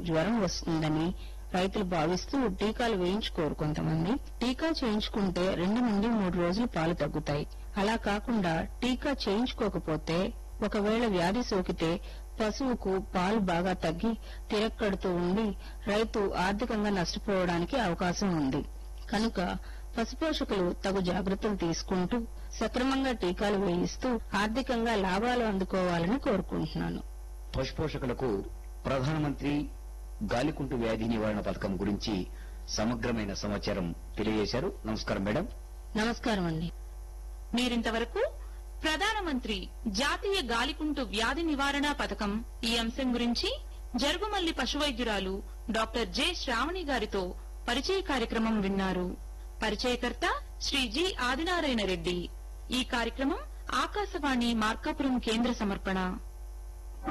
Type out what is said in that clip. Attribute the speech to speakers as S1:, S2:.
S1: జ్వరం వస్తుందని రైతులు భావిస్తూ టీకాలు వేయించుకోరు కొంతమంది టీకా చేయించుకుంటే రెండు నుండి మూడు రోజులు పాలు తగ్గుతాయి అలా కాకుండా టీకా చేయించుకోకపోతే ఒకవేళ వ్యాధి సోకితే పశువుకు పాలు బాగా తగ్గి తిరక్కడుతూ ఉండి రైతు ఆర్థికంగా నష్టపోవడానికి అవకాశం ఉంది కనుక పశుపోషకులు తగు జాగ్రత్తలు తీసుకుంటూ సక్రమంగా టీకాలు వేయిస్తూ ఆర్థికంగా లాభాలు అందుకోవాలని కోరుకుంటున్నాను
S2: పశుపోషకులకు ప్రధానమంత్రి గాలికుంటు వ్యాధి నివారణ పథకం గురించి సమగ్రమైన సమాచారం తెలియజేశారు నమస్కారం మేడం
S1: నమస్కారం అండి
S3: మీరింతవరకు ప్రధానమంత్రి జాతీయ గాలికుంటు వ్యాధి నివారణ పథకం ఈ అంశం గురించి జరుగుమల్లి పశువైద్యురాలు డాక్టర్ జె శ్రావణి గారితో పరిచయ కార్యక్రమం విన్నారు పరిచయకర్త శ్రీ జి ఆదినారాయణ రెడ్డి ఈ కార్యక్రమం ఆకాశవాణి మార్కాపురం కేంద్ర సమర్పణ